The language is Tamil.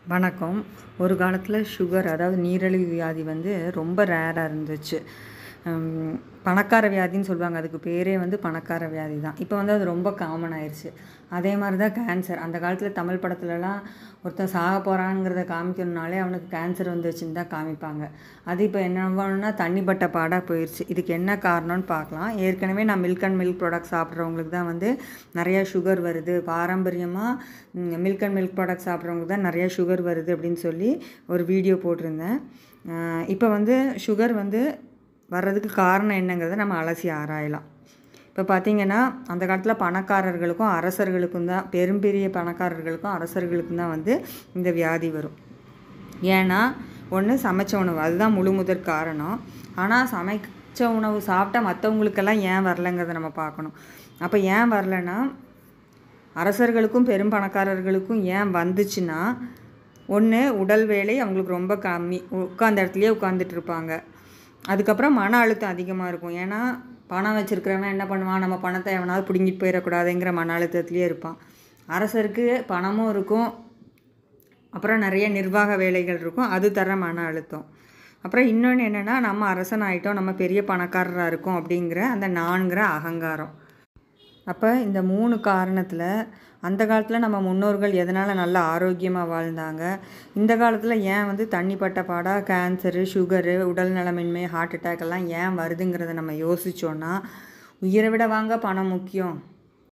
வணக்கம் ஒரு காலத்தில் சுகர் அதாவது நீரிழிவு வியாதி வந்து ரொம்ப ரேராக இருந்துச்சு ஹம், பணக்கார வியாதின்னு சொல்லுவாங்க அதுக்கு பேரே வந்து பணக்கார வியாதி தான் இப்போ வந்து அது ரொம்ப காமன் ஆயிடுச்சு அதே மாதிரி தான் கேன்சர் அந்த காலத்தில் தமிழ் படத்துலலாம் ஒருத்தன் சாக போகிறாங்கிறத காமிக்கணுனாலே அவனுக்கு கேன்சர் வந்துச்சுன்னு தான் காமிப்பாங்க அது இப்போ என்னவானா தண்ணி பட்ட பாடாக போயிடுச்சு இதுக்கு என்ன காரணம்னு பார்க்கலாம் ஏற்கனவே நான் மில்க் அண்ட் மில்க் ப்ராடக்ட் சாப்பிட்றவங்களுக்கு தான் வந்து நிறையா சுகர் வருது பாரம்பரியமாக மில்க் அண்ட் மில்க் ப்ராடக்ட் சாப்பிட்றவங்களுக்கு தான் நிறையா சுகர் வருது அப்படின்னு சொல்லி ஒரு வீடியோ போட்டிருந்தேன் அஹ் இப்போ வந்து சுகர் வந்து வர்றதுக்கு காரணம் என்னங்கிறத நம்ம அலசி ஆராயலாம் இப்போ பார்த்தீங்கன்னா அந்த காலத்தில் பணக்காரர்களுக்கும் அரசர்களுக்கும் தான் பெரும்பெரிய பணக்காரர்களுக்கும் அரசர்களுக்கும் தான் வந்து இந்த வியாதி வரும் ஏன்னா ஒன்று சமைச்ச உணவு அதுதான் முழு முதற் காரணம் ஆனால் சமைச்ச உணவு சாப்பிட்டா மற்றவங்களுக்கெல்லாம் ஏன் வரலங்கிறத நம்ம பார்க்கணும் அப்போ ஏன் வரலன்னா அரசர்களுக்கும் பெரும் பணக்காரர்களுக்கும் ஏன் வந்துச்சுன்னா ஒன்று உடல் வேலை அவங்களுக்கு ரொம்ப கம்மி உட்காந்த இடத்துலையே உட்காந்துட்டு இருப்பாங்க அதுக்கப்புறம் மன அழுத்தம் அதிகமாக இருக்கும் ஏன்னா பணம் வச்சுருக்கிறவன் என்ன பண்ணுவான் நம்ம பணத்தை எவனாவது பிடுங்கிட்டு போயிடக்கூடாதுங்கிற மன அழுத்தத்துலேயே இருப்பான் அரசருக்கு பணமும் இருக்கும் அப்புறம் நிறைய நிர்வாக வேலைகள் இருக்கும் அது தர மன அழுத்தம் அப்புறம் இன்னொன்று என்னென்னா நம்ம அரசன் ஆகிட்டோம் நம்ம பெரிய பணக்காரராக இருக்கோம் அப்படிங்கிற அந்த நான்கிற அகங்காரம் அப்போ இந்த மூணு காரணத்தில் அந்த காலத்தில் நம்ம முன்னோர்கள் எதனால் நல்ல ஆரோக்கியமாக வாழ்ந்தாங்க இந்த காலத்தில் ஏன் வந்து தண்ணி பட்ட பாடாக கேன்சரு சுகரு உடல் நலமின்மை ஹார்ட் அட்டாக் எல்லாம் ஏன் வருதுங்கிறத நம்ம யோசித்தோன்னா உயிரை விட வாங்க பணம் முக்கியம்